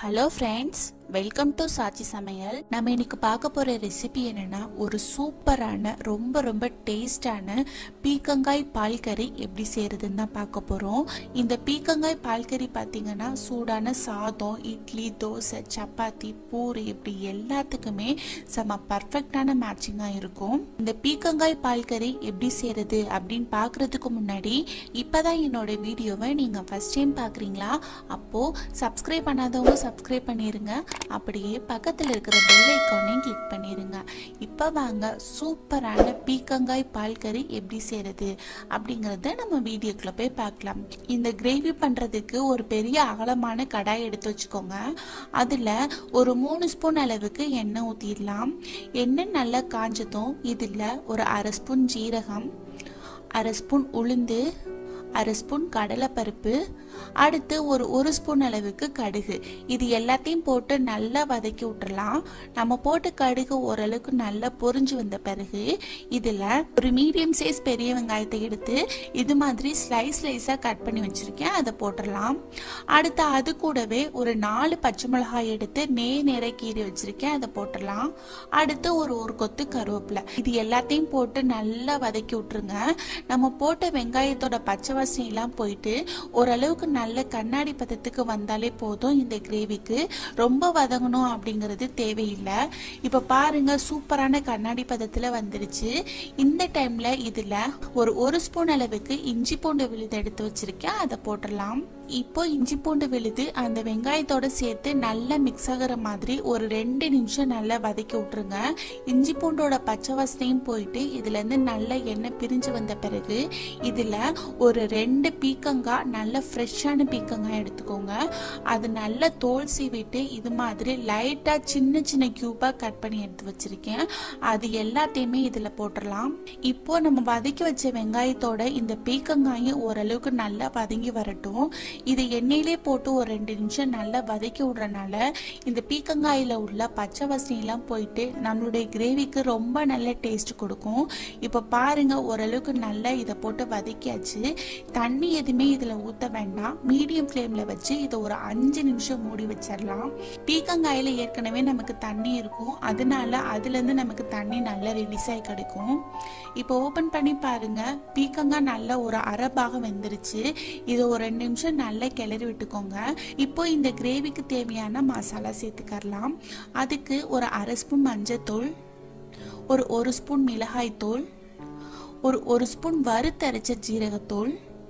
hello friends welcome to Saachi சமையல் நம்ம இன்னைக்கு பார்க்க போற ரெசிபி என்னன்னா ஒரு சூப்பரான ரொம்ப ரொம்ப டேஸ்டான பீக்கங்காய் பால் கறி எப்படி செய்யறதுன்னு தான் பார்க்க போறோம் இந்த பீக்கங்காய் பால் கறி பார்த்தீங்கன்னா சூடான சாதம் இட்லி தோசை சப்பாத்தி பூரி இப்படி எல்லாத்துக்குமே செம பர்ஃபெக்டான மேட்சிங்காக இருக்கும் இந்த பீக்கங்காய் பால் கறி எப்படி செய்யறது அப்படின்னு பார்க்கறதுக்கு முன்னாடி இப்பதான் என்னோட வீடியோவை நீங்க ஃபர்ஸ்ட் டைம் பார்க்குறீங்களா அப்போ சப்ஸ்கிரைப் பண்ணாதவங்க சப்ஸ்கிரைப் பண்ணிருங்க அப்படியே பக்கத்தில் இருக்கிற பெல் ஐக்கானையும் கிளிக் பண்ணிருங்க இப்போ வாங்க சூப்பரான பீக்கங்காய் பால் கறி எப்படி செய்யறது அப்படிங்கிறத நம்ம வீடியோக்குள்ள போய் பார்க்கலாம் இந்த கிரேவி பண்ணுறதுக்கு ஒரு பெரிய அகலமான கடாய் எடுத்து வச்சுக்கோங்க அதில் ஒரு மூணு ஸ்பூன் அளவுக்கு எண்ணெய் ஊற்றிடலாம் எண்ணெய் நல்லா காஞ்சதும் இதில் ஒரு அரை ஸ்பூன் ஜீரகம் அரை ஸ்பூன் உளுந்து அரை ஸ்பூன் கடலைப்பருப்பு அடுத்து ஒரு ஒரு ஸ்பூன் அளவுக்கு கடுகு இது எல்லாத்தையும் போட்டு நல்லா வதக்கி விட்டுறலாம் நம்ம போட்ட கடுகு ஓரளவுக்கு நல்லா பொரிஞ்சு வந்த பிறகு இதில் ஒரு மீடியம் சைஸ் பெரிய வெங்காயத்தை எடுத்து இது மாதிரி ஸ்லைஸ் ஸ்லைஸாக கட் பண்ணி வச்சுருக்கேன் அதை போட்டுடலாம் அடுத்து அது கூடவே ஒரு நாலு பச்சை மிளகாய் எடுத்து நே நேர கீறி வச்சுருக்கேன் அதை போட்டுடலாம் அடுத்து ஒரு ஒரு கொத்து கருவேப்பிலை இது எல்லாத்தையும் போட்டு நல்லா வதக்கி விட்டுருங்க நம்ம போட்ட வெங்காயத்தோட பச்சை வாசனை எல்லாம் போயிட்டு ஓரளவுக்கு நல்ல கண்ணாடி பதத்துக்கு வந்தாலே போதும் இந்த கிரேவிக்கு ரொம்ப வதங்கணும் அப்படிங்கிறது தேவையில்லை இப்போ பாருங்க சூப்பரான கண்ணாடி பதத்தில் வந்துருச்சு இந்த டைம்ல இதில் ஒரு ஒரு ஸ்பூன் அளவுக்கு இஞ்சி பூண்டு விழுது எடுத்து வச்சிருக்கேன் அதை போட்டுடலாம் இப்போ இஞ்சி பூண்டு விழுது அந்த வெங்காயத்தோட சேர்த்து நல்லா மிக்ஸ் ஆகிற மாதிரி ஒரு ரெண்டு நிமிஷம் நல்லா வதக்கி விட்டுருங்க இஞ்சி பூண்டோட பச்சை வாசனையும் போயிட்டு இதுலேருந்து நல்ல எண்ணெய் பிரிஞ்சு வந்த பிறகு இதில் ஒரு ரெண்டு பீக்கங்காய் நல்ல ஃப்ரெஷ்ஷான பீக்கங்காய் எடுத்துக்கோங்க அது நல்ல தோல் சீவிட்டு இது மாதிரி லைட்டாக சின்ன சின்ன க்யூபாக கட் பண்ணி எடுத்து வச்சிருக்கேன் அது எல்லாத்தையுமே இதில் போட்டுடலாம் இப்போ நம்ம வதக்கி வச்ச வெங்காயத்தோட இந்த பீக்கங்காயும் ஓரளவுக்கு நல்லா வதங்கி வரட்டும் இது எண்ணெயிலே போட்டு ஒரு ரெண்டு நிமிஷம் நல்லா வதக்கி விடுறனால இந்த பீக்கங்காயில் உள்ள பச்சை வாசனையெல்லாம் போயிட்டு நம்மளுடைய கிரேவிக்கு ரொம்ப நல்ல டேஸ்ட் கொடுக்கும் இப்போ பாருங்க ஓரளவுக்கு நல்லா இதை போட்டு வதக்கியாச்சு தண்ணி எதுவுமே இதில் ஊற்ற வேண்டாம் மீடியம் ஃப்ளேமில் வச்சு இதை ஒரு அஞ்சு நிமிஷம் மூடி வச்சிடலாம் பீக்கங்காயில் ஏற்கனவே நமக்கு தண்ணி இருக்கும் அதனால அதுலேருந்து நமக்கு தண்ணி நல்லா ரிலீஸ் ஆகி கிடைக்கும் இப்போ ஓப்பன் பண்ணி பாருங்க பீக்கங்காய் நல்லா ஒரு அரை பாகம் வெந்துருச்சு இதை ஒரு ரெண்டு நிமிஷம் நல்லா கிளறி விட்டுக்கோங்க இப்போ இந்த கிரேவிக்கு தேவையான மசாலா சேர்த்துக்கரலாம் அதுக்கு ஒரு அரை ஸ்பூன் மஞ்சத்தூள் ஒரு ஒரு ஸ்பூன் மிளகாய்த்தூள் ஒரு ஒரு ஸ்பூன் வறுத்தரைச்ச ஜீரகத்தூள்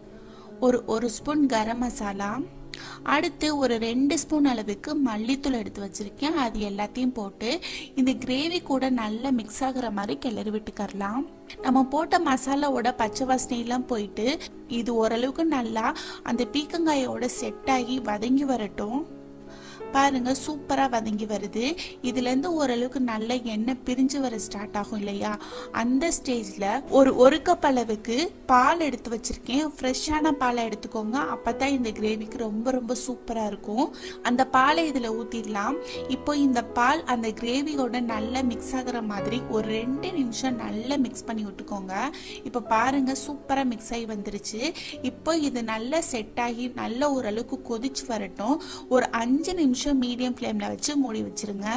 ஒரு ஒரு ஸ்பூன் கரம் மசாலா அடுத்து ஒரு ரெண்டு ஸ்பூன் அளவுக்கு மல்லித்தூள் எடுத்து வச்சிருக்கேன் அது எல்லாத்தையும் போட்டு இந்த கிரேவி கூட நல்லா மிக்ஸ் ஆகுற மாதிரி கிளறி விட்டுக்கரலாம் நம்ம போட்ட மசாலாவோட பச்சை வாசனையெல்லாம் போயிட்டு இது ஓரளவுக்கு நல்லா அந்த பீக்கங்காயோட செட் ஆகி வதங்கி வரட்டும் பாருங்க சூப்பராக வதங்கி வருது இதுலேருந்து ஓரளவுக்கு நல்ல எண்ணெய் பிரிஞ்சு வர ஸ்டார்ட் ஆகும் இல்லையா அந்த ஸ்டேஜில் ஒரு ஒரு கப் அளவுக்கு பால் எடுத்து வச்சிருக்கேன் ஃப்ரெஷ்ஷான பாலை எடுத்துக்கோங்க அப்போ தான் இந்த கிரேவிக்கு ரொம்ப ரொம்ப சூப்பராக இருக்கும் அந்த பாலை இதில் ஊற்றிடலாம் இப்போ இந்த பால் அந்த கிரேவியோட நல்லா மிக்ஸ் ஆகுற மாதிரி ஒரு ரெண்டு நிமிஷம் நல்லா மிக்ஸ் பண்ணி விட்டுக்கோங்க இப்போ பாருங்க சூப்பராக மிக்ஸ் ஆகி வந்துருச்சு இப்போ இது நல்லா செட் ஆகி நல்ல ஓரளவுக்கு கொதிச்சு வரட்டும் ஒரு அஞ்சு நிமிஷம் மீடியம் ஃப்ளேமில் வச்சு மூடி வச்சிருங்க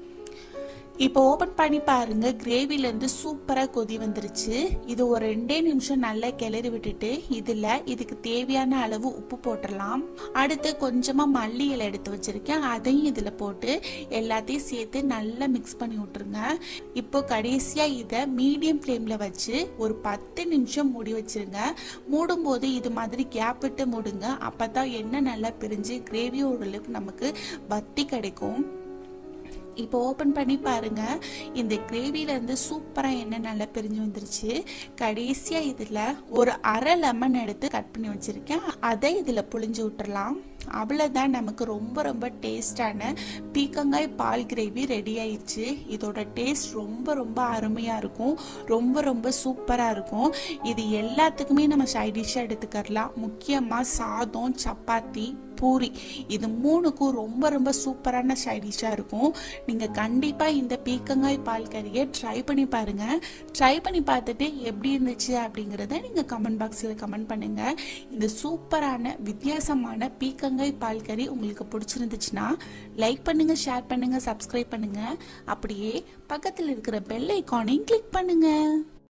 இப்போ ஓப்பன் பண்ணி பாருங்க கிரேவிலேருந்து சூப்பராக கொதி வந்துருச்சு இது ஒரு ரெண்டே நிமிஷம் நல்லா கிளறி விட்டுட்டு இதில் இதுக்கு தேவையான அளவு உப்பு போட்டுடலாம் அடுத்து கொஞ்சமாக மல்லி இலை எடுத்து வச்சிருக்கேன் அதையும் இதில் போட்டு எல்லாத்தையும் சேர்த்து நல்லா மிக்ஸ் பண்ணி விட்டுருங்க இப்போ கடைசியாக இதை மீடியம் ஃப்ளேமில் வச்சு ஒரு பத்து நிமிஷம் மூடி வச்சிருங்க மூடும்போது இது மாதிரி கேப் விட்டு மூடுங்க அப்போ தான் எண்ணெய் நல்லா பிரிஞ்சு கிரேவி ஓரளவுக்கு நமக்கு வத்தி கிடைக்கும் இப்போ ஓப்பன் பண்ணி பாருங்க இந்த கிரேவில இருந்து சூப்பரா எண்ணெய் நல்லா பிரிஞ்சு வந்துருச்சு கடைசியா இதுல ஒரு அரை லெமன் எடுத்து கட் பண்ணி வச்சிருக்கேன் அதை இதுல புளிஞ்சு விட்டுறலாம் அவ்வளோதான் நமக்கு ரொம்ப ரொம்ப டேஸ்டான பீக்கங்காய் பால் கிரேவி ரெடி ஆயிடுச்சு இதோட டேஸ்ட் ரொம்ப ரொம்ப அருமையாக இருக்கும் ரொம்ப ரொம்ப சூப்பராக இருக்கும் இது எல்லாத்துக்குமே நம்ம சைட் டிஷ்ஷாக எடுத்துக்கலாம் முக்கியமாக சாதம் சப்பாத்தி பூரி இது மூணுக்கும் ரொம்ப ரொம்ப சூப்பரான சைடிஷாக இருக்கும் நீங்கள் கண்டிப்பாக இந்த பீக்கங்காய் பால் கறியை ட்ரை பண்ணி பாருங்கள் ட்ரை பண்ணி பார்த்துட்டு எப்படி இருந்துச்சு அப்படிங்கிறத நீங்கள் கமெண்ட் பாக்ஸில் கமெண்ட் பண்ணுங்கள் இந்த சூப்பரான வித்தியாசமான பீக்கங்காய் பால் கறி உங்களுக்கு பிடிச்சிருந்துச்சுன்னா லைக் பண்ணுங்கள் ஷேர் பண்ணுங்கள் சப்ஸ்கிரைப் பண்ணுங்கள் அப்படியே பக்கத்தில் இருக்கிற பெல் ஐக்கானையும் கிளிக் பண்ணுங்கள்